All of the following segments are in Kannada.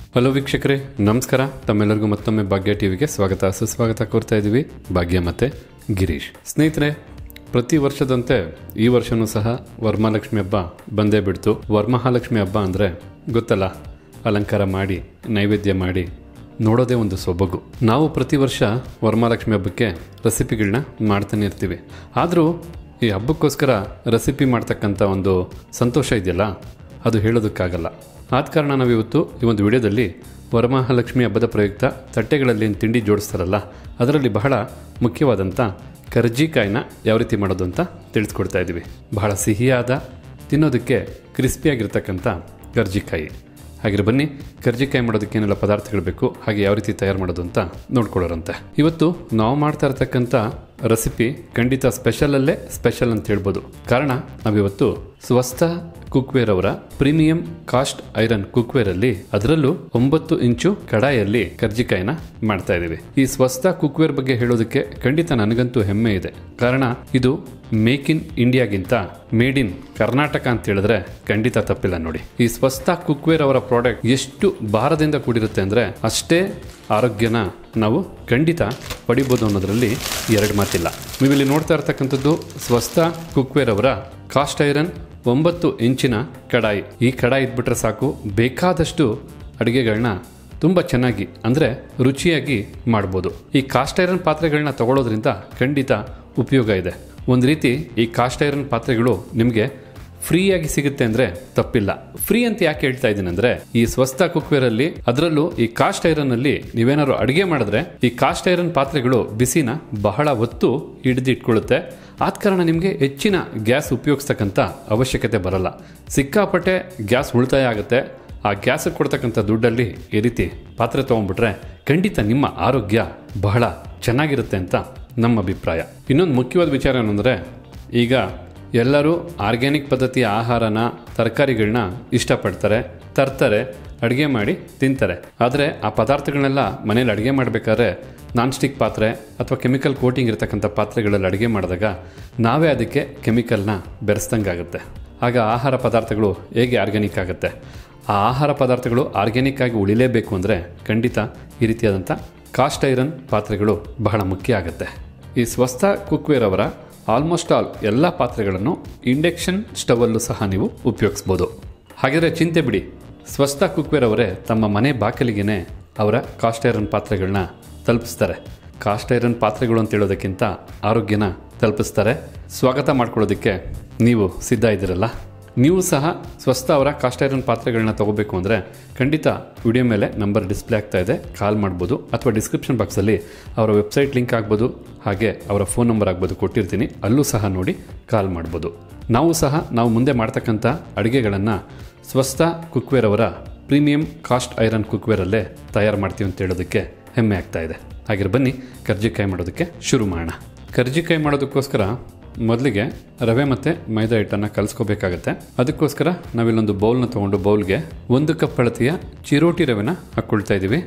ಹಲೋ ವೀಕ್ಷಕರೇ ನಮಸ್ಕಾರ ತಮ್ಮೆಲ್ಲರಿಗೂ ಮತ್ತೊಮ್ಮೆ ಭಾಗ್ಯ ಟಿವಿಗೆ ಸ್ವಾಗತ ಸುಸ್ವಾಗತ ಕೋರ್ತಾ ಇದ್ದೀವಿ ಭಾಗ್ಯ ಮತ್ತೆ ಗಿರೀಶ್ ಸ್ನೇಹಿತರೆ ಪ್ರತಿ ವರ್ಷದಂತೆ ಈ ವರ್ಷನೂ ಸಹ ವರಮಹಾಲಕ್ಷ್ಮಿ ಹಬ್ಬ ಬಂದೇ ಬಿಡ್ತು ವರಮಹಾಲಕ್ಷ್ಮಿ ಹಬ್ಬ ಅಂದರೆ ಗೊತ್ತಲ್ಲ ಅಲಂಕಾರ ಮಾಡಿ ನೈವೇದ್ಯ ಮಾಡಿ ನೋಡೋದೇ ಒಂದು ಸೊಬಗು ನಾವು ಪ್ರತಿ ವರ್ಷ ವರಮಹಾಲಕ್ಷ್ಮಿ ಹಬ್ಬಕ್ಕೆ ರೆಸಿಪಿಗಳನ್ನ ಮಾಡ್ತಾನೆ ಇರ್ತೀವಿ ಆದರೂ ಈ ಹಬ್ಬಕ್ಕೋಸ್ಕರ ರೆಸಿಪಿ ಮಾಡ್ತಕ್ಕಂಥ ಒಂದು ಸಂತೋಷ ಇದೆಯಲ್ಲ ಅದು ಹೇಳೋದಕ್ಕಾಗಲ್ಲ ಆದ ಕಾರಣ ನಾವಿವತ್ತು ಈ ಒಂದು ವಿಡಿಯೋದಲ್ಲಿ ವರಮಹಾಲಕ್ಷ್ಮಿ ಹಬ್ಬದ ಪ್ರಯುಕ್ತ ತಟ್ಟೆಗಳಲ್ಲಿ ಏನ್ ತಿಂಡಿ ಜೋಡಿಸ್ತಾರಲ್ಲ ಅದರಲ್ಲಿ ಬಹಳ ಮುಖ್ಯವಾದಂಥ ಕರ್ಜಿಕಾಯಿನ ಯಾವ ರೀತಿ ಮಾಡೋದು ಅಂತ ತಿಳಿಸ್ಕೊಡ್ತಾ ಇದ್ದೀವಿ ಬಹಳ ಸಿಹಿಯಾದ ತಿನ್ನೋದಕ್ಕೆ ಕ್ರಿಸ್ಪಿಯಾಗಿರ್ತಕ್ಕಂಥ ಕರ್ಜಿಕಾಯಿ ಹಾಗೆ ಬನ್ನಿ ಕರ್ಜಿಕಾಯಿ ಮಾಡೋದಕ್ಕೆ ಏನೆಲ್ಲ ಪದಾರ್ಥಗಳು ಬೇಕು ಹಾಗೆ ಯಾವ ರೀತಿ ತಯಾರು ಮಾಡೋದು ಅಂತ ನೋಡ್ಕೊಳ್ಳೋರಂತೆ ಇವತ್ತು ನಾವು ಮಾಡ್ತಾ ಇರತಕ್ಕಂಥ ರೆಸಿಪಿ ಖಂಡಿತ ಸ್ಪೆಷಲಲ್ಲೇ ಸ್ಪೆಷಲ್ ಅಂತ ಹೇಳ್ಬೋದು ಕಾರಣ ನಾವಿವತ್ತು ಸ್ವಸ್ಥ ಕುಕ್ವೇರ್ ಅವರ ಪ್ರೀಮಿಯಂ ಕಾಸ್ಟ್ ಐರನ್ ಕುಕ್ವೇರ್ ಅಲ್ಲಿ ಅದರಲ್ಲೂ ಒಂಬತ್ತು ಇಂಚು ಕಡಾಯಲ್ಲಿ ಕರ್ಜಿಕಾಯಿನ ಮಾಡ್ತಾ ಇದೀವಿ ಈ ಸ್ವಸ್ಥ ಕುಕ್ವೇರ್ ಬಗ್ಗೆ ಹೇಳೋದಕ್ಕೆ ಖಂಡಿತ ನನಗಂತೂ ಹೆಮ್ಮೆ ಇದೆ ಕಾರಣ ಇದು ಮೇಕ್ ಇನ್ ಇಂಡಿಯಾಗಿಂತ ಮೇಡ್ ಇನ್ ಕರ್ನಾಟಕ ಅಂತ ಹೇಳಿದ್ರೆ ಖಂಡಿತ ತಪ್ಪಿಲ್ಲ ನೋಡಿ ಈ ಸ್ವಸ್ಥ ಕುಕ್ವೇರ್ ಅವರ ಪ್ರಾಡಕ್ಟ್ ಎಷ್ಟು ಭಾರದಿಂದ ಕೂಡಿರುತ್ತೆ ಅಂದ್ರೆ ಅಷ್ಟೇ ಆರೋಗ್ಯನ ನಾವು ಖಂಡಿತ ಪಡಿಬೋದು ಅನ್ನೋದ್ರಲ್ಲಿ ಎರಡು ಮಾತಿಲ್ಲ ನೀವಿಲ್ಲಿ ನೋಡ್ತಾ ಇರ್ತಕ್ಕಂಥದ್ದು ಸ್ವಸ್ಥ ಕುಕ್ವೇರ್ ಅವರ ಕಾಸ್ಟ್ ಐರನ್ ಒಂಬತ್ತು ಇಂಚಿನ ಕಡಾಯಿ ಈ ಕಡಾಯಿ ಇದ್ಬಿಟ್ರೆ ಸಾಕು ಬೇಕಾದಷ್ಟು ಅಡುಗೆಗಳನ್ನ ತುಂಬ ಚೆನ್ನಾಗಿ ಅಂದರೆ ರುಚಿಯಾಗಿ ಮಾಡ್ಬೋದು ಈ ಕಾಸ್ಟ್ ಐರನ್ ಪಾತ್ರೆಗಳನ್ನ ತಗೊಳ್ಳೋದ್ರಿಂದ ಖಂಡಿತ ಉಪಯೋಗ ಇದೆ ಒಂದು ರೀತಿ ಈ ಕಾಸ್ಟ್ ಐರನ್ ಪಾತ್ರೆಗಳು ನಿಮಗೆ ಫ್ರೀಯಾಗಿ ಸಿಗುತ್ತೆ ಅಂದ್ರೆ ತಪ್ಪಿಲ್ಲ ಫ್ರೀ ಅಂತ ಯಾಕೆ ಹೇಳ್ತಾ ಇದ್ದೀನಿ ಅಂದ್ರೆ ಈ ಸ್ವಸ್ಥ ಕುಕ್ವೇರ್ ಅಲ್ಲಿ ಅದರಲ್ಲೂ ಈ ಕಾಸ್ಟ್ ಐರನ್ ಅಲ್ಲಿ ನೀವೇನಾದ್ರು ಅಡುಗೆ ಮಾಡಿದ್ರೆ ಈ ಕಾಸ್ಟ್ ಐರನ್ ಪಾತ್ರೆಗಳು ಬಿಸಿನ ಬಹಳ ಹೊತ್ತು ಹಿಡಿದಿಟ್ಕೊಳ್ಳುತ್ತೆ ಆದ ಕಾರಣ ನಿಮಗೆ ಹೆಚ್ಚಿನ ಗ್ಯಾಸ್ ಉಪಯೋಗಿಸ್ತಕ್ಕಂಥ ಅವಶ್ಯಕತೆ ಬರಲ್ಲ ಸಿಕ್ಕಾಪಟ್ಟೆ ಗ್ಯಾಸ್ ಉಳಿತಾಯ ಆಗುತ್ತೆ ಆ ಗ್ಯಾಸ್ ಕೊಡ್ತಕ್ಕಂಥ ದುಡ್ಡಲ್ಲಿ ಈ ರೀತಿ ಪಾತ್ರೆ ತೊಗೊಂಡ್ಬಿಟ್ರೆ ಖಂಡಿತ ನಿಮ್ಮ ಆರೋಗ್ಯ ಬಹಳ ಚೆನ್ನಾಗಿರುತ್ತೆ ಅಂತ ನಮ್ಮ ಅಭಿಪ್ರಾಯ ಇನ್ನೊಂದು ಮುಖ್ಯವಾದ ವಿಚಾರ ಏನಂದರೆ ಈಗ ಎಲ್ಲರೂ ಆರ್ಗ್ಯಾನಿಕ್ ಪದ್ಧತಿಯ ಆಹಾರನ ತರಕಾರಿಗಳನ್ನ ಇಷ್ಟಪಡ್ತಾರೆ ತರ್ತಾರೆ ಅಡುಗೆ ಮಾಡಿ ತಿಂತಾರೆ ಆದರೆ ಆ ಪದಾರ್ಥಗಳನ್ನೆಲ್ಲ ಮನೇಲಿ ಅಡುಗೆ ಮಾಡಬೇಕಾದ್ರೆ ನಾನ್ ಸ್ಟಿಕ್ ಪಾತ್ರೆ ಅಥವಾ ಕೆಮಿಕಲ್ ಕೋಟಿಂಗ್ ಇರತಕ್ಕಂಥ ಪಾತ್ರೆಗಳಲ್ಲಿ ಅಡುಗೆ ಮಾಡಿದಾಗ ನಾವೇ ಅದಕ್ಕೆ ಕೆಮಿಕಲ್ನ ಬೆರೆಸ್ದಂಗಾಗುತ್ತೆ ಆಗ ಆಹಾರ ಪದಾರ್ಥಗಳು ಹೇಗೆ ಆರ್ಗ್ಯಾನಿಕ್ ಆಗುತ್ತೆ ಆ ಆಹಾರ ಪದಾರ್ಥಗಳು ಆರ್ಗ್ಯಾನಿಕ್ ಆಗಿ ಉಳಿಲೇಬೇಕು ಅಂದರೆ ಖಂಡಿತ ಈ ರೀತಿಯಾದಂಥ ಕಾಸ್ಟ್ ಐರನ್ ಪಾತ್ರೆಗಳು ಬಹಳ ಮುಖ್ಯ ಆಗುತ್ತೆ ಈ ಸ್ವಸ್ಥ ಕುಕ್ವೇರ್ ಅವರ ಆಲ್ಮೋಸ್ಟ್ ಆಲ್ ಎಲ್ಲ ಪಾತ್ರೆಗಳನ್ನು ಇಂಡಕ್ಷನ್ ಸ್ಟವಲ್ಲೂ ಸಹ ನೀವು ಉಪಯೋಗಿಸ್ಬೋದು ಹಾಗಿದ್ರೆ ಚಿಂತೆ ಬಿಡಿ ಸ್ವಸ್ಥ ಕುಕ್ವೇರ್ ಅವರೇ ತಮ್ಮ ಮನೆ ಬಾಗಿಲಿಗೆನೆ ಅವರ ಕಾಸ್ಟ್ ಐರನ್ ಪಾತ್ರೆಗಳನ್ನ ತಲುಪಿಸ್ತಾರೆ ಕಾಸ್ಟ್ ಐರನ್ ಪಾತ್ರೆಗಳು ಅಂತ ಹೇಳೋದಕ್ಕಿಂತ ಆರೋಗ್ಯನ ತಲುಪಿಸ್ತಾರೆ ಸ್ವಾಗತ ಮಾಡ್ಕೊಳ್ಳೋದಕ್ಕೆ ನೀವು ಸಿದ್ಧ ಇದ್ದೀರಲ್ಲ ನೀವು ಸಹ ಸ್ವಸ್ಥ ಅವರ ಕಾಸ್ಟ್ ಐರನ್ ಪಾತ್ರೆಗಳನ್ನ ತಗೋಬೇಕು ಅಂದರೆ ಖಂಡಿತ ವಿಡಿಯೋ ಮೇಲೆ ನಂಬರ್ ಡಿಸ್ಪ್ಲೇ ಆಗ್ತಾ ಇದೆ ಕಾಲ್ ಮಾಡ್ಬೋದು ಅಥವಾ ಡಿಸ್ಕ್ರಿಪ್ಷನ್ ಬಾಕ್ಸಲ್ಲಿ ಅವರ ವೆಬ್ಸೈಟ್ ಲಿಂಕ್ ಆಗ್ಬೋದು ಹಾಗೆ ಅವರ ಫೋನ್ ನಂಬರ್ ಆಗ್ಬೋದು ಕೊಟ್ಟಿರ್ತೀನಿ ಅಲ್ಲೂ ಸಹ ನೋಡಿ ಕಾಲ್ ಮಾಡ್ಬೋದು ನಾವು ಸಹ ನಾವು ಮುಂದೆ ಮಾಡ್ತಕ್ಕಂಥ ಅಡುಗೆಗಳನ್ನು ಸ್ವಸ್ಥ ಕುಕ್ವೇರ್ ಅವರ ಪ್ರೀಮಿಯಂ ಕಾಸ್ಟ್ ಐರನ್ ಕುಕ್ವೇರಲ್ಲೇ ತಯಾರು ಮಾಡ್ತೀವಿ ಅಂತ ಹೇಳೋದಕ್ಕೆ ಹೆಮ್ಮೆ ಆಗ್ತಾ ಇದೆ ಹಾಗೆ ಬನ್ನಿ ಕರ್ಜಿಕಾಯಿ ಮಾಡೋದಕ್ಕೆ ಶುರು ಮಾಡೋಣ ಕರ್ಜಿಕಾಯಿ ಮಾಡೋದಕ್ಕೋಸ್ಕರ ಮೊದಲಿಗೆ ರವೆ ಮತ್ತು ಮೈದಾ ಹಿಟ್ಟನ್ನು ಕಲಿಸ್ಕೋಬೇಕಾಗತ್ತೆ ಅದಕ್ಕೋಸ್ಕರ ನಾವಿಲ್ಲೊಂದು ಬೌಲ್ನ ತೊಗೊಂಡು ಬೌಲ್ಗೆ ಒಂದು ಕಪ್ ಅಳತೆಯ ಚಿರೋಟಿ ರವೆನ ಹಾಕ್ಕೊಳ್ತಾ ಇದ್ದೀವಿ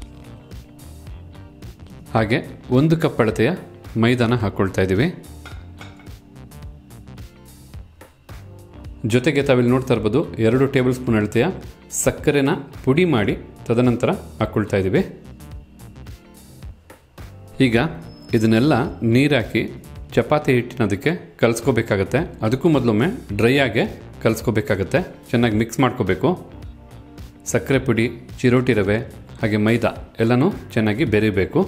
ಹಾಗೆ ಒಂದು ಕಪ್ ಅಳತೆಯ ಮೈದಾನ ಹಾಕ್ಕೊಳ್ತಾ ಇದ್ದೀವಿ ಜೊತೆಗೆ ತಾವಿಲ್ಲಿ ನೋಡ್ತಾ ಇರ್ಬೋದು ಎರಡು ಟೇಬಲ್ ಸ್ಪೂನ್ ಅಳತೆಯ ಸಕ್ಕರೆನ ಪುಡಿ ಮಾಡಿ ತದನಂತರ ಹಾಕ್ಕೊಳ್ತಾ ಇದ್ದೀವಿ ಈಗ ಇದನ್ನೆಲ್ಲ ನೀರಾಕಿ ಚಪಾತಿ ಹಿಟ್ಟಿನದಕ್ಕೆ ಕಲಿಸ್ಕೋಬೇಕಾಗತ್ತೆ ಅದಕ್ಕೂ ಮೊದಲೊಮ್ಮೆ ಡ್ರೈ ಆಗೇ ಕಲಿಸ್ಕೋಬೇಕಾಗತ್ತೆ ಚೆನ್ನಾಗಿ ಮಿಕ್ಸ್ ಮಾಡ್ಕೋಬೇಕು ಸಕ್ಕರೆ ಪುಡಿ ಚಿರೋಟಿ ರವೆ ಹಾಗೆ ಮೈದಾ ಎಲ್ಲನೂ ಚೆನ್ನಾಗಿ ಬೆರಿಬೇಕು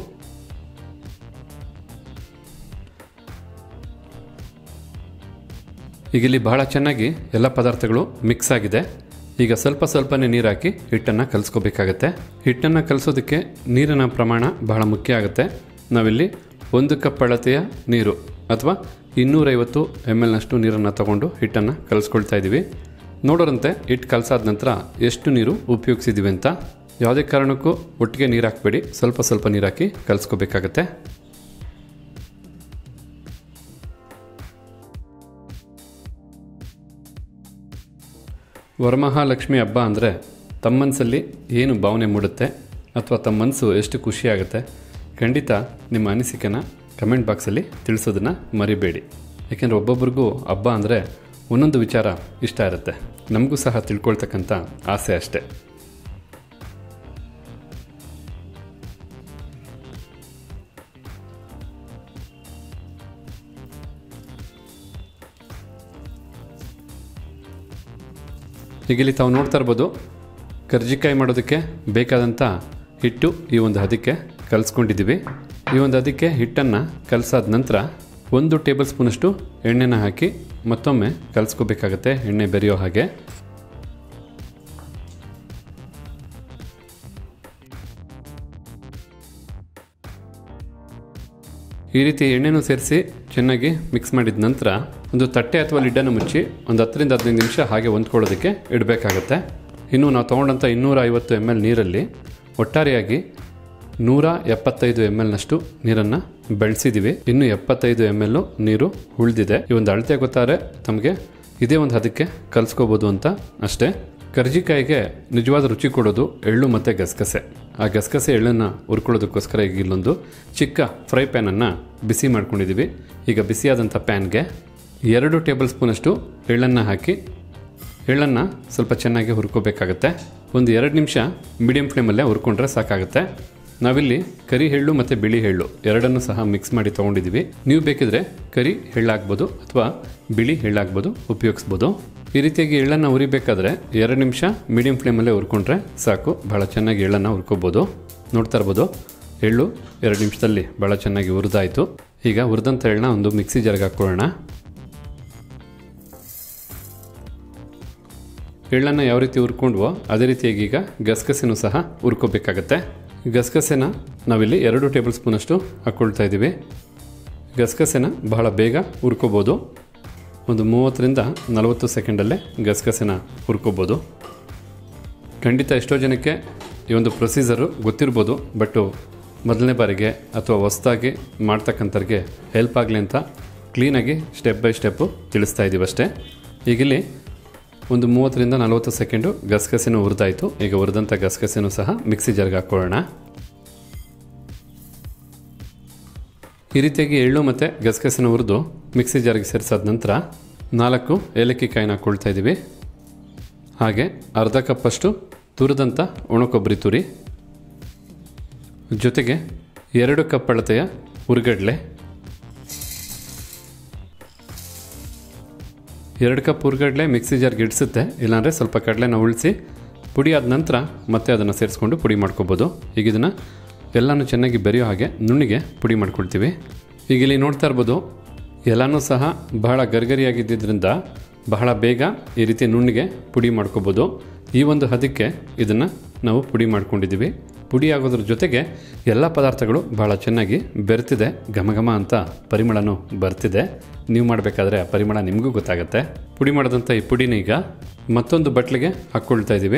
ಈಗ ಇಲ್ಲಿ ಬಹಳ ಚೆನ್ನಾಗಿ ಎಲ್ಲ ಪದಾರ್ಥಗಳು ಮಿಕ್ಸ್ ಆಗಿದೆ ಈಗ ಸ್ವಲ್ಪ ಸ್ವಲ್ಪನೇ ನೀರು ಹಾಕಿ ಹಿಟ್ಟನ್ನು ಕಲಿಸ್ಕೋಬೇಕಾಗತ್ತೆ ಹಿಟ್ಟನ್ನು ಕಲಿಸೋದಕ್ಕೆ ನೀರಿನ ಪ್ರಮಾಣ ಬಹಳ ಮುಖ್ಯ ಆಗುತ್ತೆ ನಾವಿಲ್ಲಿ ಒಂದು ಕಪ್ ಅಳತೆಯ ನೀರು ಅಥವಾ ಇನ್ನೂರೈವತ್ತು ಎಮ್ ಎಲ್ನಷ್ಟು ನೀರನ್ನು ತಗೊಂಡು ಹಿಟ್ಟನ್ನು ಕಲಿಸ್ಕೊಳ್ತಾ ಇದ್ದೀವಿ ನೋಡೋರಂತೆ ಹಿಟ್ಟು ಕಲಸಾದ ನಂತರ ಎಷ್ಟು ನೀರು ಉಪಯೋಗಿಸಿದ್ದೀವಿ ಅಂತ ಯಾವುದೇ ಕಾರಣಕ್ಕೂ ಒಟ್ಟಿಗೆ ನೀರು ಹಾಕಬೇಡಿ ಸ್ವಲ್ಪ ಸ್ವಲ್ಪ ನೀರು ಹಾಕಿ ಕಲಿಸ್ಕೋಬೇಕಾಗತ್ತೆ ವರಮಹಾಲಕ್ಷ್ಮಿ ಹಬ್ಬ ಅಂದರೆ ತಮ್ಮ ಮನಸ್ಸಲ್ಲಿ ಏನು ಭಾವನೆ ಮೂಡುತ್ತೆ ಅಥವಾ ತಮ್ಮ ಮನಸ್ಸು ಎಷ್ಟು ಖುಷಿಯಾಗುತ್ತೆ ಖಂಡಿತ ನಿಮ್ಮ ಅನಿಸಿಕೆನ ಕಮೆಂಟ್ ಬಾಕ್ಸಲ್ಲಿ ತಿಳಿಸೋದನ್ನು ಮರಿಬೇಡಿ ಯಾಕೆಂದರೆ ಒಬ್ಬೊಬ್ರಿಗೂ ಹಬ್ಬ ಅಂದರೆ ಒಂದೊಂದು ವಿಚಾರ ಇಷ್ಟ ಇರುತ್ತೆ ನಮಗೂ ಸಹ ತಿಳ್ಕೊಳ್ತಕ್ಕಂಥ ಆಸೆ ಅಷ್ಟೇ ಈಗ ಇಲ್ಲಿ ತಾವು ನೋಡ್ತಾ ಇರ್ಬೋದು ಕರ್ಜಿಕಾಯಿ ಮಾಡೋದಕ್ಕೆ ಬೇಕಾದಂಥ ಹಿಟ್ಟು ಈ ಒಂದು ಹದಕ್ಕೆ ಕಲಿಸ್ಕೊಂಡಿದ್ದೀವಿ ಈ ಒಂದು ಹದಕ್ಕೆ ಹಿಟ್ಟನ್ನು ಕಲಸಾದ ನಂತರ ಒಂದು ಟೇಬಲ್ ಸ್ಪೂನಷ್ಟು ಎಣ್ಣೆನ ಹಾಕಿ ಮತ್ತೊಮ್ಮೆ ಕಲಿಸ್ಕೋಬೇಕಾಗತ್ತೆ ಎಣ್ಣೆ ಬೆರೆಯೋ ಹಾಗೆ ಈ ರೀತಿ ಎಣ್ಣೆನೂ ಸೇರಿಸಿ ಚೆನ್ನಾಗಿ ಮಿಕ್ಸ್ ಮಾಡಿದ ನಂತರ ಒಂದು ತಟ್ಟೆ ಅಥವಾ ಲಿಡ್ಡನ್ನು ಮುಚ್ಚಿ ಒಂದು ಹತ್ತರಿಂದ ಹದಿನೈದು ನಿಮಿಷ ಹಾಗೆ ಹೊಂದ್ಕೊಳ್ಳೋದಕ್ಕೆ ಇಡಬೇಕಾಗತ್ತೆ ಇನ್ನು ನಾವು ತೊಗೊಂಡಂಥ ಇನ್ನೂರ ಐವತ್ತು ಎಮ್ ಎಲ್ ನೀರಲ್ಲಿ ಒಟ್ಟಾರೆಯಾಗಿ ನೂರ ಎಪ್ಪತ್ತೈದು ಎಮ್ ಎಲ್ನಷ್ಟು ನೀರನ್ನು ಬೆಳೆಸಿದ್ದೀವಿ ಇನ್ನು ಎಪ್ಪತ್ತೈದು ಎಮ್ ಎಲ್ ನೀರು ಉಳಿದಿದೆ ಈ ಒಂದು ಅಳತೆ ಗೊತ್ತಾರೆ ತಮಗೆ ಇದೇ ಒಂದು ಹದಕ್ಕೆ ಕಲಿಸ್ಕೋಬೋದು ಅಂತ ಅಷ್ಟೇ ಕರ್ಜಿಕಾಯಿಗೆ ನಿಜವಾದ ರುಚಿ ಕೊಡೋದು ಎಳ್ಳು ಮತ್ತು ಗಸಗಸೆ ಆ ಗಸಗಸೆ ಎಳ್ಳನ್ನು ಹುರ್ಕೊಳ್ಳೋದಕ್ಕೋಸ್ಕರ ಈಗ ಇಲ್ಲೊಂದು ಚಿಕ್ಕ ಫ್ರೈ ಪ್ಯಾನನ್ನು ಬಿಸಿ ಮಾಡ್ಕೊಂಡಿದ್ದೀವಿ ಈಗ ಬಿಸಿಯಾದಂಥ ಪ್ಯಾನ್ಗೆ ಎರಡು ಟೇಬಲ್ ಸ್ಪೂನಷ್ಟು ಎಳ್ಳನ್ನು ಹಾಕಿ ಎಳ್ಳನ್ನು ಸ್ವಲ್ಪ ಚೆನ್ನಾಗಿ ಹುರ್ಕೋಬೇಕಾಗತ್ತೆ ಒಂದು ಎರಡು ನಿಮಿಷ ಮೀಡಿಯಂ ಫ್ಲೇಮಲ್ಲೇ ಹುರ್ಕೊಂಡ್ರೆ ಸಾಕಾಗುತ್ತೆ ನಾವಿಲ್ಲಿ ಕರಿ ಎಳ್ಳು ಮತ್ತು ಬಿಳಿ ಎಳ್ಳು ಎರಡನ್ನೂ ಸಹ ಮಿಕ್ಸ್ ಮಾಡಿ ತೊಗೊಂಡಿದ್ದೀವಿ ನೀವು ಬೇಕಿದ್ರೆ ಕರಿ ಎಳ್ಳಾಗ್ಬೋದು ಅಥವಾ ಬಿಳಿ ಎಳ್ಳಾಗ್ಬೋದು ಉಪಯೋಗಿಸ್ಬೋದು ಈ ರೀತಿಯಾಗಿ ಎಳ್ಳನ್ನು ಹುರಿಬೇಕಾದ್ರೆ ಎರಡು ನಿಮಿಷ ಮೀಡಿಯಂ ಫ್ಲೇಮಲ್ಲೇ ಹುರ್ಕೊಂಡ್ರೆ ಸಾಕು ಭಾಳ ಚೆನ್ನಾಗಿ ಎಳ್ಳನ್ನು ಹುರ್ಕೋಬೋದು ನೋಡ್ತಾ ಇರ್ಬೋದು ಎಳ್ಳು ಎರಡು ನಿಮಿಷದಲ್ಲಿ ಭಾಳ ಚೆನ್ನಾಗಿ ಹುರಿದಾಯಿತು ಈಗ ಹುರಿದಂಥ ಎಳ್ಳನ್ನ ಒಂದು ಮಿಕ್ಸಿ ಜಾರ್ಗೆ ಹಾಕ್ಕೊಳ್ಳೋಣ ಎಳ್ಳನ್ನು ಯಾವ ರೀತಿ ಹುರ್ಕೊಂಡ್ವೋ ಅದೇ ರೀತಿಯಾಗಿ ಈಗ ಗಸಗಸೆನೂ ಸಹ ಹುರ್ಕೋಬೇಕಾಗತ್ತೆ ಗಸಗಸೆನ ನಾವಿಲ್ಲಿ ಎರಡು ಟೇಬಲ್ ಸ್ಪೂನಷ್ಟು ಹಾಕ್ಕೊಳ್ತಾ ಇದ್ದೀವಿ ಗಸಗಸೆನ ಬಹಳ ಬೇಗ ಹುರ್ಕೋಬೋದು ಒಂದು ಮೂವತ್ತರಿಂದ ನಲವತ್ತು ಸೆಕೆಂಡಲ್ಲೇ ಗಸಗಸೆನ ಹುರ್ಕೋಬೋದು ಖಂಡಿತ ಎಷ್ಟೋ ಜನಕ್ಕೆ ಈ ಒಂದು ಪ್ರೊಸೀಜರು ಗೊತ್ತಿರ್ಬೋದು ಬಟ್ಟು ಮೊದಲನೇ ಬಾರಿಗೆ ಅಥವಾ ಹೊಸ್ದಾಗಿ ಮಾಡ್ತಕ್ಕಂಥವ್ರಿಗೆ ಹೆಲ್ಪ್ ಆಗಲಿ ಅಂತ ಕ್ಲೀನಾಗಿ ಸ್ಟೆಪ್ ಬೈ ಸ್ಟೆಪ್ಪು ತಿಳಿಸ್ತಾ ಇದ್ದೀವಿ ಅಷ್ಟೇ ಈಗಿಲ್ಲಿ ಒಂದು ಮೂವತ್ತರಿಂದ ನಲವತ್ತು ಸೆಕೆಂಡು ಗಸಗಸೆನೂ ಹುರಿದಾಯಿತು ಈಗ ಹುರಿದಂಥ ಗಸಗಸೆನೂ ಸಹ ಮಿಕ್ಸಿ ಜಾರ್ಗೆ ಹಾಕ್ಕೊಳ್ಳೋಣ ಈ ರೀತಿಯಾಗಿ ಎಳ್ಳು ಮತ್ತು ಗಸಗಸೆನ ಹುರಿದು ಮಿಕ್ಸಿ ಜಾರ್ಗೆ ಸೇರಿಸಾದ ನಂತರ ನಾಲ್ಕು ಏಲಕ್ಕಿ ಕಾಯಿನ ಹಾಕ್ಕೊಳ್ತಾ ಇದ್ದೀವಿ ಹಾಗೆ ಅರ್ಧ ಕಪ್ಪಷ್ಟು ತುರಿದಂಥ ಒಣಕೊಬ್ಬರಿ ತುರಿ ಜೊತೆಗೆ ಎರಡು ಕಪ್ ಅಳತೆಯ ಹುರ್ಗಡ್ಲೆ ಎರಡು ಕಪ್ ಹುರ್ಗಡ್ಲೆ ಮಿಕ್ಸಿ ಜಾರ್ಗೆ ಇಡಿಸುತ್ತೆ ಇಲ್ಲಾಂದರೆ ಸ್ವಲ್ಪ ಕಡಲೆನ ಉಳಿಸಿ ಪುಡಿ ಆದ ನಂತರ ಮತ್ತೆ ಅದನ್ನು ಸೇರಿಸ್ಕೊಂಡು ಪುಡಿ ಮಾಡ್ಕೋಬೋದು ಈಗ ಇದನ್ನು ಎಲ್ಲನೂ ಚೆನ್ನಾಗಿ ಬೆರೆಯೋ ಹಾಗೆ ನುಣ್ಣಿಗೆ ಪುಡಿ ಮಾಡ್ಕೊಳ್ತೀವಿ ಈಗ ಇಲ್ಲಿ ನೋಡ್ತಾ ಇರ್ಬೋದು ಎಲ್ಲನೂ ಸಹ ಬಹಳ ಗರ್ಗರಿಯಾಗಿದ್ದರಿಂದ ಬಹಳ ಬೇಗ ಈ ರೀತಿ ನುಣ್ಣಿಗೆ ಪುಡಿ ಮಾಡ್ಕೋಬೋದು ಈ ಒಂದು ಹದಕ್ಕೆ ಇದನ್ನು ನಾವು ಪುಡಿ ಮಾಡ್ಕೊಂಡಿದ್ದೀವಿ ಪುಡಿ ಆಗೋದ್ರ ಜೊತೆಗೆ ಎಲ್ಲ ಪದಾರ್ಥಗಳು ಬಹಳ ಚೆನ್ನಾಗಿ ಬೆರೆತಿದೆ ಘಮ ಘಮ ಅಂತ ಪರಿಮಳನೂ ಬರ್ತಿದೆ ನೀವು ಮಾಡಬೇಕಾದ್ರೆ ಆ ಪರಿಮಳ ನಿಮಗೂ ಗೊತ್ತಾಗುತ್ತೆ ಪುಡಿ ಮಾಡಿದಂಥ ಈ ಪುಡಿನ ಈಗ ಮತ್ತೊಂದು ಬಟ್ಲಿಗೆ ಹಾಕ್ಕೊಳ್ತಾ ಇದ್ದೀವಿ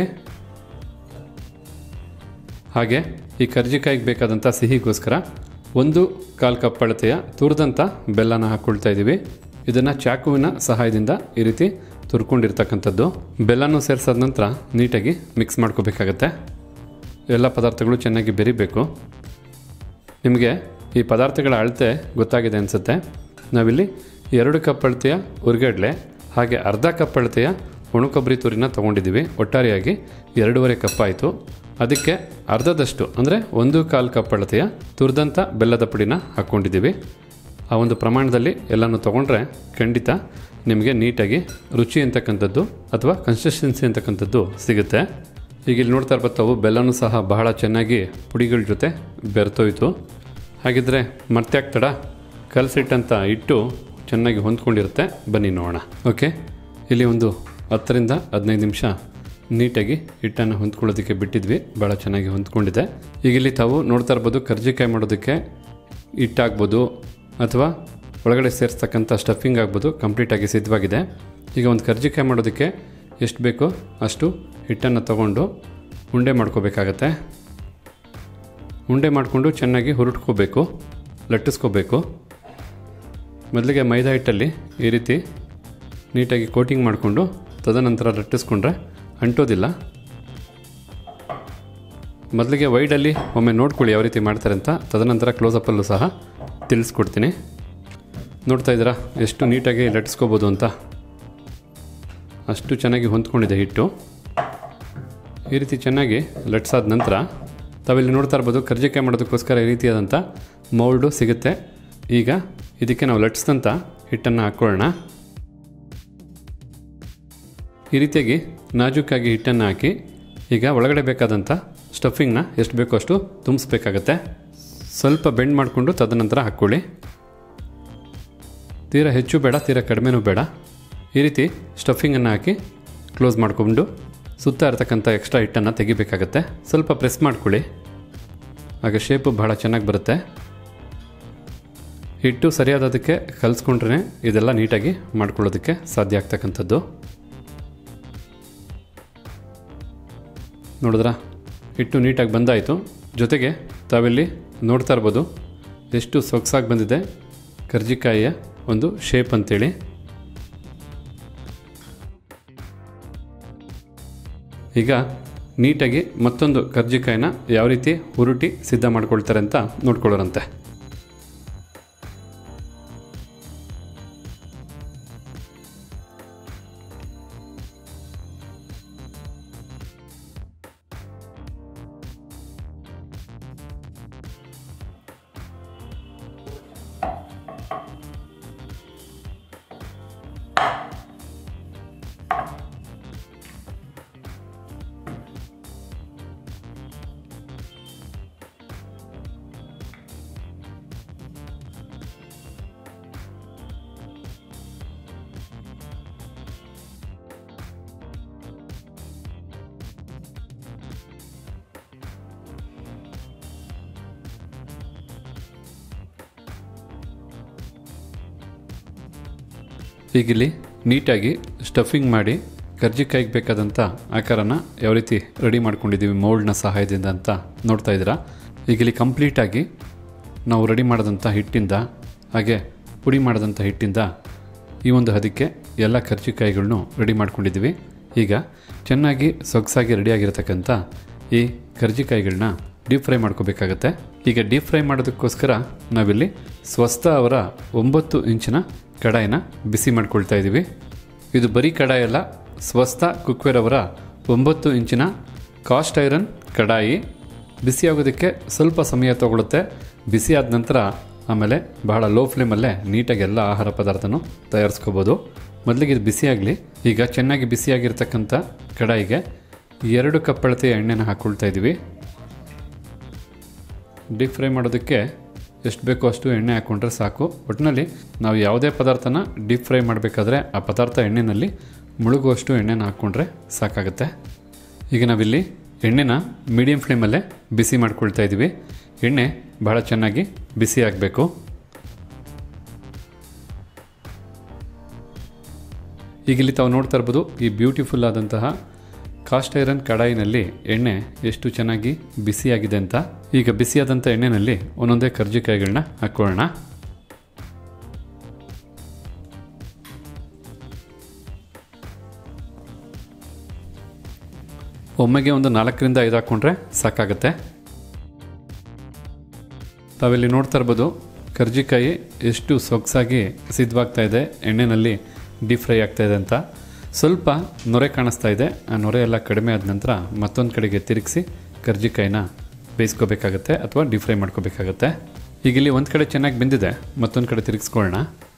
ಹಾಗೆ ಈ ಕರ್ಜಿಕಾಯಿಗೆ ಬೇಕಾದಂಥ ಸಿಹಿಗೋಸ್ಕರ ಒಂದು ಕಾಲು ಕಪ್ ಅಳತೆಯ ತುರಿದಂಥ ಬೆಲ್ಲನ ಹಾಕ್ಕೊಳ್ತಾ ಇದ್ದೀವಿ ಇದನ್ನು ಚಾಕುವಿನ ಸಹಾಯದಿಂದ ಈ ರೀತಿ ತುರ್ಕೊಂಡಿರ್ತಕ್ಕಂಥದ್ದು ಬೆಲ್ಲನೂ ಸೇರಿಸಾದ ನಂತರ ನೀಟಾಗಿ ಮಿಕ್ಸ್ ಮಾಡ್ಕೋಬೇಕಾಗತ್ತೆ ಎಲ್ಲ ಪದಾರ್ಥಗಳು ಚೆನ್ನಾಗಿ ಬೆರಿಬೇಕು ನಿಮಗೆ ಈ ಪದಾರ್ಥಗಳ ಅಳತೆ ಗೊತ್ತಾಗಿದೆ ಅನಿಸುತ್ತೆ ನಾವಿಲ್ಲಿ ಎರಡು ಕಪ್ ಅಳತೆಯ ಹುರ್ಗಡ್ಲೆ ಹಾಗೆ ಅರ್ಧ ಕಪ್ ಅಳತೆಯ ಒಣಕೊಬ್ಬರಿ ತುರಿನ ತೊಗೊಂಡಿದ್ದೀವಿ ಒಟ್ಟಾರೆಯಾಗಿ ಎರಡೂವರೆ ಕಪ್ ಆಯಿತು ಅದಕ್ಕೆ ಅರ್ಧದಷ್ಟು ಅಂದರೆ ಒಂದು ಕಾಲು ಕಪ್ ಅಳತೆಯ ತುರಿದಂಥ ಬೆಲ್ಲದ ಪುಡಿನ ಹಾಕ್ಕೊಂಡಿದ್ದೀವಿ ಆ ಒಂದು ಪ್ರಮಾಣದಲ್ಲಿ ಎಲ್ಲನೂ ತೊಗೊಂಡ್ರೆ ಖಂಡಿತ ನಿಮಗೆ ನೀಟಾಗಿ ರುಚಿ ಅಂತಕ್ಕಂಥದ್ದು ಅಥವಾ ಕನ್ಸಿಸ್ಟೆನ್ಸಿ ಅಂತಕ್ಕಂಥದ್ದು ಸಿಗುತ್ತೆ ಈಗ ಇಲ್ಲಿ ನೋಡ್ತಾ ಇರ್ಬತ್ತವು ಬೆಲ್ಲನೂ ಸಹ ಬಹಳ ಚೆನ್ನಾಗಿ ಪುಡಿಗಳ ಜೊತೆ ಬೆರೆತೋಯ್ತು ಹಾಗಿದ್ರೆ ಮತ್ತೆ ಆಗ್ತಡ ಕಲಸಿಟ್ಟಂಥ ಹಿಟ್ಟು ಚೆನ್ನಾಗಿ ಹೊಂದ್ಕೊಂಡಿರುತ್ತೆ ಬನ್ನಿ ನೋಡೋಣ ಓಕೆ ಇಲ್ಲಿ ಒಂದು ಹತ್ತರಿಂದ ಹದಿನೈದು ನಿಮಿಷ ನೀಟಾಗಿ ಹಿಟ್ಟನ್ನು ಹೊಂದ್ಕೊಳ್ಳೋದಕ್ಕೆ ಬಿಟ್ಟಿದ್ವಿ ಭಾಳ ಚೆನ್ನಾಗಿ ಹೊಂದ್ಕೊಂಡಿದೆ ಈಗ ಇಲ್ಲಿ ತಾವು ನೋಡ್ತಾ ಇರ್ಬೋದು ಕರ್ಜಿಕಾಯಿ ಮಾಡೋದಕ್ಕೆ ಹಿಟ್ಟಾಗ್ಬೋದು ಅಥವಾ ಒಳಗಡೆ ಸೇರಿಸ್ತಕ್ಕಂಥ ಸ್ಟಫಿಂಗ್ ಆಗ್ಬೋದು ಕಂಪ್ಲೀಟಾಗಿ ಸಿದ್ಧವಾಗಿದೆ ಈಗ ಒಂದು ಕರ್ಜಿಕಾಯಿ ಮಾಡೋದಕ್ಕೆ ಎಷ್ಟು ಬೇಕೋ ಅಷ್ಟು ಹಿಟ್ಟನ್ನು ತಗೊಂಡು ಉಂಡೆ ಮಾಡ್ಕೋಬೇಕಾಗತ್ತೆ ಉಂಡೆ ಮಾಡಿಕೊಂಡು ಚೆನ್ನಾಗಿ ಹುರುಟ್ಕೋಬೇಕು ಲಟ್ಟಿಸ್ಕೋಬೇಕು ಮೊದಲಿಗೆ ಮೈದಾ ಹಿಟ್ಟಲ್ಲಿ ಈ ರೀತಿ ನೀಟಾಗಿ ಕೋಟಿಂಗ್ ಮಾಡಿಕೊಂಡು ತದನಂತರ ಲಟ್ಟಿಸ್ಕೊಂಡ್ರೆ ಅಂಟೋದಿಲ್ಲ ಮೊದಲಿಗೆ ವೈಡಲ್ಲಿ ಒಮ್ಮೆ ನೋಡ್ಕೊಳ್ಳಿ ಯಾವ ರೀತಿ ಮಾಡ್ತಾರೆ ಅಂತ ತದನಂತರ ಕ್ಲೋಸಪ್ಪಲ್ಲೂ ಸಹ ತಿಳಿಸ್ಕೊಡ್ತೀನಿ ನೋಡ್ತಾ ಇದ್ದೀರಾ ಎಷ್ಟು ನೀಟಾಗಿ ಲಟ್ಟಿಸ್ಕೋಬೋದು ಅಂತ ಅಷ್ಟು ಚೆನ್ನಾಗಿ ಹೊಂದ್ಕೊಂಡಿದೆ ಹಿಟ್ಟು ಈ ರೀತಿ ಚೆನ್ನಾಗಿ ಲಟ್ಸಾದ ನಂತರ ತಾವಿಲ್ಲಿ ನೋಡ್ತಾ ಇರ್ಬೋದು ಕರ್ಜಿಕಾಯಿ ಮಾಡೋದಕ್ಕೋಸ್ಕರ ಈ ರೀತಿಯಾದಂಥ ಮೌಲ್ಡು ಸಿಗುತ್ತೆ ಈಗ ಇದಕ್ಕೆ ನಾವು ಲಟ್ಸಿದಂಥ ಹಿಟ್ಟನ್ನು ಹಾಕ್ಕೊಳ್ಳೋಣ ಈ ರೀತಿಯಾಗಿ ನಾಜೂಕಾಗಿ ಹಿಟ್ಟನ್ನು ಹಾಕಿ ಈಗ ಒಳಗಡೆ ಬೇಕಾದಂಥ ಸ್ಟಫಿಂಗ್ನ ಎಷ್ಟು ಬೇಕೋ ಅಷ್ಟು ತುಂಬಿಸ್ಬೇಕಾಗತ್ತೆ ಸ್ವಲ್ಪ ಬೆಂಡ್ ಮಾಡಿಕೊಂಡು ತದನಂತರ ಹಾಕ್ಕೊಳ್ಳಿ ತೀರಾ ಹೆಚ್ಚು ಬೇಡ ತೀರಾ ಕಡಿಮೆನೂ ಬೇಡ ಈ ರೀತಿ ಸ್ಟಫಿಂಗನ್ನು ಹಾಕಿ ಕ್ಲೋಸ್ ಮಾಡಿಕೊಂಡು ಸುತ್ತ ಇರತಕ್ಕಂಥ ಎಕ್ಸ್ಟ್ರಾ ಹಿಟ್ಟನ್ನು ತೆಗಿಬೇಕಾಗತ್ತೆ ಸ್ವಲ್ಪ ಪ್ರೆಸ್ ಮಾಡ್ಕೊಳ್ಳಿ ಆಗ ಶೇಪು ಬಹಳ ಚೆನ್ನಾಗಿ ಬರುತ್ತೆ ಹಿಟ್ಟು ಸರಿಯಾದದಕ್ಕೆ ಕಲಿಸ್ಕೊಂಡ್ರೆ ಇದೆಲ್ಲ ನೀಟಾಗಿ ಮಾಡ್ಕೊಳ್ಳೋದಕ್ಕೆ ಸಾಧ್ಯ ಆಗ್ತಕ್ಕಂಥದ್ದು ನೋಡಿದ್ರಾ ಹಿಟ್ಟು ನೀಟಾಗಿ ಬಂದಾಯಿತು ಜೊತೆಗೆ ತಾವಿಲ್ಲಿ ನೋಡ್ತಾ ಇರ್ಬೋದು ಎಷ್ಟು ಸೊಗಸಾಗಿ ಬಂದಿದೆ ಕರ್ಜಿಕಾಯಿಯ ಒಂದು ಶೇಪ್ ಅಂತೇಳಿ ಈಗ ನೀಟಾಗಿ ಮತ್ತೊಂದು ಕರ್ಜಿಕಾಯಿನ ಯಾವ ರೀತಿ ಹುರುಟಿ ಸಿದ್ಧ ಮಾಡ್ಕೊಳ್ತಾರೆ ಅಂತ ನೋಡ್ಕೊಳ್ಳೋರಂತೆ ಈಗಿಲ್ಲಿ ನೀಟಾಗಿ ಸ್ಟಫಿಂಗ್ ಮಾಡಿ ಕರ್ಜಿಕಾಯಿಗೆ ಬೇಕಾದಂಥ ಆಕಾರನ ಯಾವ ರೀತಿ ರೆಡಿ ಮಾಡ್ಕೊಂಡಿದ್ದೀವಿ ಮೋಲ್ಡ್ನ ಸಹಾಯದಿಂದ ಅಂತ ನೋಡ್ತಾ ಇದ್ದೀರಾ ಈಗಿಲ್ಲಿ ಕಂಪ್ಲೀಟಾಗಿ ನಾವು ರೆಡಿ ಮಾಡಿದಂಥ ಹಿಟ್ಟಿಂದ ಹಾಗೆ ಪುಡಿ ಮಾಡಿದಂಥ ಹಿಟ್ಟಿಂದ ಈ ಒಂದು ಹದಕ್ಕೆ ಎಲ್ಲ ಕರ್ಜಿಕಾಯಿಗಳನ್ನೂ ರೆಡಿ ಮಾಡ್ಕೊಂಡಿದ್ದೀವಿ ಈಗ ಚೆನ್ನಾಗಿ ಸೊಗಸಾಗಿ ರೆಡಿಯಾಗಿರತಕ್ಕಂಥ ಈ ಕರ್ಜಿಕಾಯಿಗಳನ್ನ ಡೀಪ್ ಫ್ರೈ ಮಾಡ್ಕೋಬೇಕಾಗತ್ತೆ ಈಗ ಡೀಪ್ ಫ್ರೈ ಮಾಡೋದಕ್ಕೋಸ್ಕರ ನಾವಿಲ್ಲಿ ಸ್ವಸ್ಥ ಅವರ ಒಂಬತ್ತು ಇಂಚಿನ ಕಡಾಯಿನ ಬಿಸಿ ಮಾಡ್ಕೊಳ್ತಾ ಇದ್ದೀವಿ ಇದು ಬರೀ ಕಡಾಯಿ ಅಲ್ಲ ಸ್ವಸ್ಥ ಕುಕ್ವೇರ್ ಅವರ ಒಂಬತ್ತು ಇಂಚಿನ ಕಾಸ್ಟ್ ಐರನ್ ಕಡಾಯಿ ಬಿಸಿಯಾಗೋದಕ್ಕೆ ಸ್ವಲ್ಪ ಸಮಯ ತಗೊಳುತ್ತೆ ಬಿಸಿ ಆದ ನಂತರ ಆಮೇಲೆ ಬಹಳ ಲೋ ಫ್ಲೇಮಲ್ಲೇ ನೀಟಾಗಿ ಎಲ್ಲ ಆಹಾರ ಪದಾರ್ಥನೂ ತಯಾರಿಸ್ಕೋಬೋದು ಮೊದಲಿಗೆ ಇದು ಬಿಸಿಯಾಗಲಿ ಈಗ ಚೆನ್ನಾಗಿ ಬಿಸಿಯಾಗಿರ್ತಕ್ಕಂಥ ಕಡಾಯಿಗೆ ಎರಡು ಕಪ್ ಅಳತೆಯ ಎಣ್ಣೆನ ಹಾಕ್ಕೊಳ್ತಾ ಇದ್ದೀವಿ ಡೀಪ್ ಫ್ರೈ ಮಾಡೋದಕ್ಕೆ ಎಷ್ಟು ಬೇಕೋ ಅಷ್ಟು ಎಣ್ಣೆ ಹಾಕ್ಕೊಂಡ್ರೆ ಸಾಕು ಒಟ್ಟಿನಲ್ಲಿ ನಾವು ಯಾವುದೇ ಪದಾರ್ಥನ ಡೀಪ್ ಫ್ರೈ ಮಾಡಬೇಕಾದ್ರೆ ಆ ಪದಾರ್ಥ ಎಣ್ಣೆಯಲ್ಲಿ ಮುಳುಗುವಷ್ಟು ಎಣ್ಣೆನ ಹಾಕ್ಕೊಂಡ್ರೆ ಸಾಕಾಗುತ್ತೆ ಈಗ ನಾವಿಲ್ಲಿ ಎಣ್ಣೆನ ಮೀಡಿಯಂ ಫ್ಲೇಮಲ್ಲೇ ಬಿಸಿ ಮಾಡ್ಕೊಳ್ತಾ ಇದ್ದೀವಿ ಎಣ್ಣೆ ಬಹಳ ಚೆನ್ನಾಗಿ ಬಿಸಿ ಆಗಬೇಕು ಈಗ ಇಲ್ಲಿ ತಾವು ನೋಡ್ತಾ ಇರ್ಬೋದು ಈ ಬ್ಯೂಟಿಫುಲ್ ಆದಂತಹ ಕಾಸ್ಟ್ ಐರನ್ ಕಡಾಯಿನಲ್ಲಿ ಎಣ್ಣೆ ಎಷ್ಟು ಚೆನ್ನಾಗಿ ಬಿಸಿಯಾಗಿದೆ ಅಂತ ಈಗ ಬಿಸಿಯಾದಂಥ ಎಣ್ಣೆನಲ್ಲಿ ಒಂದೊಂದೇ ಕರ್ಜಿಕಾಯಿಗಳನ್ನ ಹಾಕೊಳ್ಳೋಣ ಒಮ್ಮೆಗೆ ಒಂದು ನಾಲ್ಕರಿಂದ ಐದು ಹಾಕ್ಕೊಂಡ್ರೆ ಸಾಕಾಗುತ್ತೆ ತಾವಿಲ್ಲಿ ನೋಡ್ತಾ ಇರ್ಬೋದು ಕರ್ಜಿಕಾಯಿ ಎಷ್ಟು ಸೊಗಸಾಗಿ ಸಿದ್ಧವಾಗ್ತಾ ಇದೆ ಎಣ್ಣೆನಲ್ಲಿ ಡೀಪ್ ಫ್ರೈ ಆಗ್ತಾ ಇದೆ ಅಂತ ಸ್ವಲ್ಪ ನೊರೆ ಕಾಣಿಸ್ತಾ ಇದೆ ಆ ನೊರೆ ಎಲ್ಲ ಕಡಿಮೆ ಆದ ನಂತರ ಮತ್ತೊಂದು ಕಡೆಗೆ ತಿರುಗಿಸಿ ಕರ್ಜಿಕಾಯಿನ ಬೇಯಿಸ್ಕೋಬೇಕಾಗತ್ತೆ ಅಥವಾ ಡೀಪ್ ಫ್ರೈ ಮಾಡ್ಕೋಬೇಕಾಗತ್ತೆ ಈಗ ಇಲ್ಲಿ ಒಂದು ಕಡೆ ಚೆನ್ನಾಗಿ ಬೆಂದಿದೆ ಮತ್ತೊಂದು ಕಡೆ ತಿರುಗಿಸ್ಕೊಳ್ಳೋಣ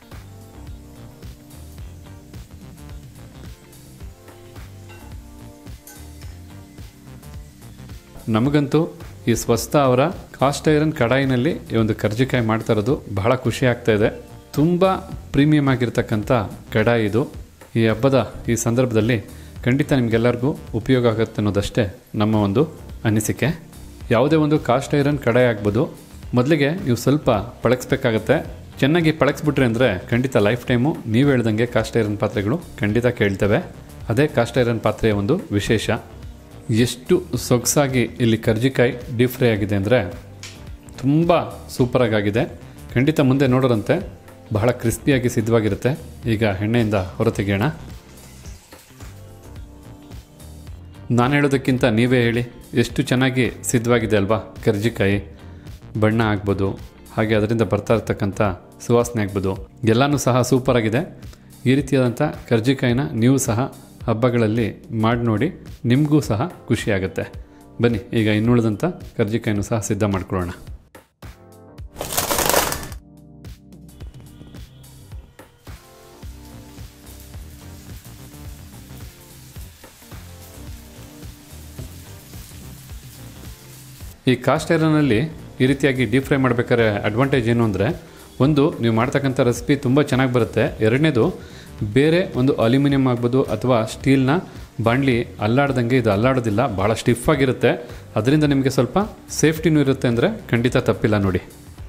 ನಮಗಂತೂ ಈ ಸ್ವಸ್ಥ ಅವರ ಕಾಸ್ಟ್ ಐರನ್ ಕಡಾಯಿನಲ್ಲಿ ಈ ಒಂದು ಕರ್ಜಿಕಾಯಿ ಮಾಡ್ತಾ ಇರೋದು ಬಹಳ ಖುಷಿ ಆಗ್ತಾ ಇದೆ ತುಂಬ ಪ್ರೀಮಿಯಂ ಆಗಿರ್ತಕ್ಕಂಥ ಕಡಾಯಿ ಇದು ಈ ಹಬ್ಬದ ಈ ಸಂದರ್ಭದಲ್ಲಿ ಖಂಡಿತ ನಿಮಗೆಲ್ಲರಿಗೂ ಉಪಯೋಗ ಆಗುತ್ತೆ ಅನ್ನೋದಷ್ಟೇ ನಮ್ಮ ಒಂದು ಅನಿಸಿಕೆ ಯಾವುದೇ ಒಂದು ಕಾಸ್ಟ್ ಐರನ್ ಕಡಾಯಿ ಆಗ್ಬೋದು ಮೊದಲಿಗೆ ನೀವು ಸ್ವಲ್ಪ ಪಳಗಿಸ್ಬೇಕಾಗತ್ತೆ ಚೆನ್ನಾಗಿ ಪಳಗಿಸ್ಬಿಟ್ರಿ ಅಂದರೆ ಖಂಡಿತ ಲೈಫ್ ಟೈಮು ನೀವು ಹೇಳ್ದಂಗೆ ಕಾಸ್ಟ್ ಐರನ್ ಪಾತ್ರೆಗಳು ಖಂಡಿತ ಕೇಳ್ತವೆ ಅದೇ ಕಾಸ್ಟ್ ಐರನ್ ಪಾತ್ರೆಯ ಒಂದು ವಿಶೇಷ ಎಷ್ಟು ಸೊಗಸಾಗಿ ಇಲ್ಲಿ ಕರ್ಜಿಕಾಯಿ ಡೀಪ್ ಫ್ರೈ ಆಗಿದೆ ಅಂದರೆ ತುಂಬ ಸೂಪರಾಗಿ ಆಗಿದೆ ಖಂಡಿತ ಮುಂದೆ ನೋಡೋರಂತೆ ಬಹಳ ಕ್ರಿಸ್ಪಿಯಾಗಿ ಸಿದ್ಧವಾಗಿರುತ್ತೆ ಈಗ ಎಣ್ಣೆಯಿಂದ ಹೊರತೆಗೆಯೋಣ ನಾನು ಹೇಳೋದಕ್ಕಿಂತ ನೀವೇ ಹೇಳಿ ಎಷ್ಟು ಚೆನ್ನಾಗಿ ಸಿದ್ಧವಾಗಿದೆ ಅಲ್ವಾ ಕರ್ಜಿಕಾಯಿ ಬಣ್ಣ ಆಗ್ಬೋದು ಹಾಗೆ ಅದರಿಂದ ಬರ್ತಾ ಇರ್ತಕ್ಕಂಥ ಸುವಾಸನೆ ಆಗ್ಬೋದು ಎಲ್ಲನೂ ಸಹ ಸೂಪರಾಗಿದೆ ಈ ರೀತಿಯಾದಂಥ ಕರ್ಜಿಕಾಯಿನ ನೀವು ಸಹ ಹಬ್ಬಗಳಲ್ಲಿ ಮಾಡಿ ನೋಡಿ ನಿಮಗೂ ಸಹ ಖುಷಿಯಾಗುತ್ತೆ ಬನ್ನಿ ಈಗ ಇನ್ನುಳಿದಂಥ ಕರ್ಜಿಕಾಯಿನೂ ಸಹ ಸಿದ್ಧ ಮಾಡ್ಕೊಳ್ಳೋಣ ಈ ಕಾಸ್ಟ್ ಐರನಲ್ಲಿ ಈ ರೀತಿಯಾಗಿ ಡೀಪ್ ಫ್ರೈ ಮಾಡಬೇಕಾದ್ರೆ ಅಡ್ವಾಂಟೇಜ್ ಏನು ಅಂದರೆ ಒಂದು ನೀವು ಮಾಡ್ತಕ್ಕಂಥ ರೆಸಿಪಿ ತುಂಬ ಚೆನ್ನಾಗಿ ಬರುತ್ತೆ ಎರಡನೇದು ಬೇರೆ ಒಂದು ಅಲ್ಯೂಮಿನಿಯಂ ಆಗ್ಬೋದು ಅಥವಾ ಸ್ಟೀಲ್ನ ಬಾಣಲಿ ಅಲ್ಲಾಡ್ದಂಗೆ ಇದು ಅಲ್ಲಾಡೋದಿಲ್ಲ ಭಾಳ ಸ್ಟಿಫ್ ಆಗಿರುತ್ತೆ ಅದರಿಂದ ನಿಮಗೆ ಸ್ವಲ್ಪ ಸೇಫ್ಟಿನೂ ಇರುತ್ತೆ ಅಂದರೆ ಖಂಡಿತ ತಪ್ಪಿಲ್ಲ ನೋಡಿ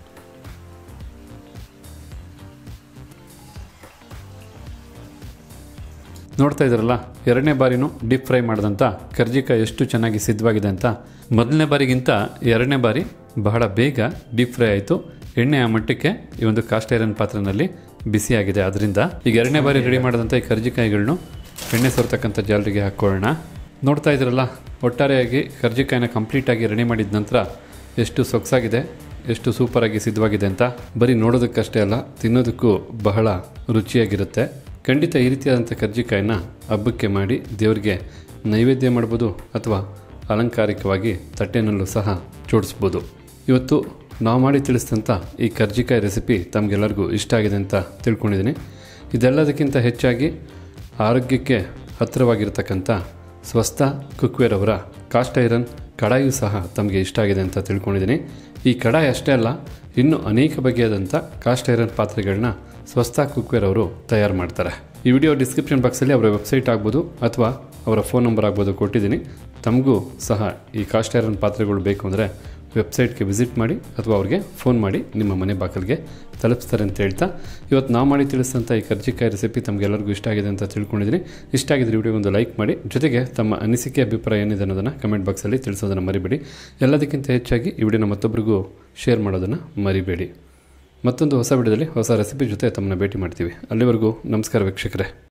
ನೋಡ್ತಾ ಇದ್ರಲ್ಲ ಎರಡನೇ ಬಾರಿನೂ ಡೀಪ್ ಫ್ರೈ ಮಾಡಿದಂಥ ಕರ್ಜಿಕಾಯಿ ಎಷ್ಟು ಚೆನ್ನಾಗಿ ಸಿದ್ಧವಾಗಿದೆ ಅಂತ ಮೊದಲನೇ ಬಾರಿಗಿಂತ ಎರಡನೇ ಬಾರಿ ಬಹಳ ಬೇಗ ಡೀಪ್ ಫ್ರೈ ಆಯಿತು ಎಣ್ಣೆ ಆ ಮಟ್ಟಕ್ಕೆ ಈ ಒಂದು ಕಾಸ್ಟ್ ಐರನ್ ಪಾತ್ರೆನಲ್ಲಿ ಬಿಸಿಯಾಗಿದೆ ಅದರಿಂದ ಈಗ ಎರಡನೇ ಬಾರಿ ರೆಡಿ ಮಾಡಿದಂಥ ಈ ಕರ್ಜಿಕಾಯಿಗಳನ್ನು ಎಣ್ಣೆ ಸೋರ್ತಕ್ಕಂಥ ಜಾಲರಿಗೆ ಹಾಕ್ಕೊಳ್ಳೋಣ ನೋಡ್ತಾ ಇದ್ರಲ್ಲ ಒಟ್ಟಾರೆಯಾಗಿ ಕರ್ಜಿಕಾಯಿನ ಕಂಪ್ಲೀಟಾಗಿ ರೆಡಿ ಮಾಡಿದ ನಂತರ ಎಷ್ಟು ಸೊಗಸಾಗಿದೆ ಎಷ್ಟು ಸೂಪರಾಗಿ ಸಿದ್ಧವಾಗಿದೆ ಅಂತ ಬರೀ ನೋಡೋದಕ್ಕಷ್ಟೇ ಅಲ್ಲ ತಿನ್ನೋದಕ್ಕೂ ಬಹಳ ರುಚಿಯಾಗಿರುತ್ತೆ ಖಂಡಿತ ಈ ರೀತಿಯಾದಂಥ ಕರ್ಜಿಕಾಯಿನ ಹಬ್ಬಕ್ಕೆ ಮಾಡಿ ದೇವರಿಗೆ ನೈವೇದ್ಯ ಮಾಡ್ಬೋದು ಅಥವಾ ಅಲಂಕಾರಿಕವಾಗಿ ತಟ್ಟೆನಲ್ಲೂ ಸಹ ಜೋಡಿಸ್ಬೋದು ಇವತ್ತು ನಾವು ಮಾಡಿ ತಿಳಿಸಿದಂಥ ಈ ಕರ್ಜಿಕಾಯಿ ರೆಸಿಪಿ ತಮಗೆಲ್ಲರಿಗೂ ಇಷ್ಟ ಆಗಿದೆ ಅಂತ ತಿಳ್ಕೊಂಡಿದ್ದೀನಿ ಇದೆಲ್ಲದಕ್ಕಿಂತ ಹೆಚ್ಚಾಗಿ ಆರೋಗ್ಯಕ್ಕೆ ಹತ್ತಿರವಾಗಿರ್ತಕ್ಕಂಥ ಸ್ವಸ್ಥ ಕುಕ್ವೇರ್ ಅವರ ಕಾಸ್ಟ್ ಐರನ್ ಕಡಾಯು ಸಹ ತಮಗೆ ಇಷ್ಟ ಆಗಿದೆ ಅಂತ ತಿಳ್ಕೊಂಡಿದ್ದೀನಿ ಈ ಕಡಾಯಿ ಅಷ್ಟೇ ಅಲ್ಲ ಇನ್ನೂ ಅನೇಕ ಬಗೆಯಾದಂಥ ಕಾಸ್ಟ್ ಐರನ್ ಪಾತ್ರೆಗಳನ್ನ ಸ್ವಸ್ಥ ಕುಕ್ವೇರ್ ಅವರು ತಯಾರು ಮಾಡ್ತಾರೆ ಈ ವಿಡಿಯೋ ಡಿಸ್ಕ್ರಿಪ್ಷನ್ ಬಾಕ್ಸಲ್ಲಿ ಅವರ ವೆಬ್ಸೈಟ್ ಆಗ್ಬೋದು ಅಥವಾ ಅವರ ಫೋನ್ ನಂಬರ್ ಆಗ್ಬೋದು ಕೊಟ್ಟಿದ್ದೀನಿ ತಮಗೂ ಸಹ ಈ ಕಾಸ್ಟ್ ಐರನ್ ಪಾತ್ರೆಗಳು ಬೇಕು ಅಂದರೆ ವೆಬ್ಸೈಟ್ಗೆ ವಿಸಿಟ್ ಮಾಡಿ ಅಥವಾ ಅವ್ರಿಗೆ ಫೋನ್ ಮಾಡಿ ನಿಮ್ಮ ಮನೆ ಬಾಗಿಲಿಗೆ ತಲುಪಿಸ್ತಾರೆ ಅಂತ ಹೇಳ್ತಾ ಇವತ್ತು ನಾವು ಮಾಡಿ ತಿಳಿಸಿದಂಥ ಈ ಕರ್ಜಿಕಾಯಿ ರೆಸಿಪಿ ತಮಗೆಲ್ಲರಿಗೂ ಇಷ್ಟ ಆಗಿದೆ ಅಂತ ತಿಳ್ಕೊಂಡಿದ್ದೀನಿ ಇಷ್ಟ ಆಗಿದ್ರೆ ವಿಡಿಯೋ ಒಂದು ಲೈಕ್ ಮಾಡಿ ಜೊತೆಗೆ ತಮ್ಮ ಅನಿಸಿಕೆ ಅಭಿಪ್ರಾಯ ಏನಿದೆ ಅನ್ನೋದನ್ನು ಕಮೆಂಟ್ ಬಾಕ್ಸಲ್ಲಿ ತಿಳಿಸೋದನ್ನು ಮರಿಬೇಡಿ ಎಲ್ಲದಕ್ಕಿಂತ ಹೆಚ್ಚಾಗಿ ಈ ವಿಡಿಯೋನ ಮತ್ತೊಬ್ಬರಿಗೂ ಶೇರ್ ಮಾಡೋದನ್ನು ಮರಿಬೇಡಿ ಮತ್ತೊಂದು ಹೊಸ ವಿಡಿಯೋದಲ್ಲಿ ಹೊಸ ರೆಸಿಪಿ ಜೊತೆ ತಮ್ಮನ್ನ ಭೇಟಿ ಮಾಡ್ತೀವಿ ಅಲ್ಲಿವರೆಗೂ ನಮಸ್ಕಾರ ವೀಕ್ಷಕರೇ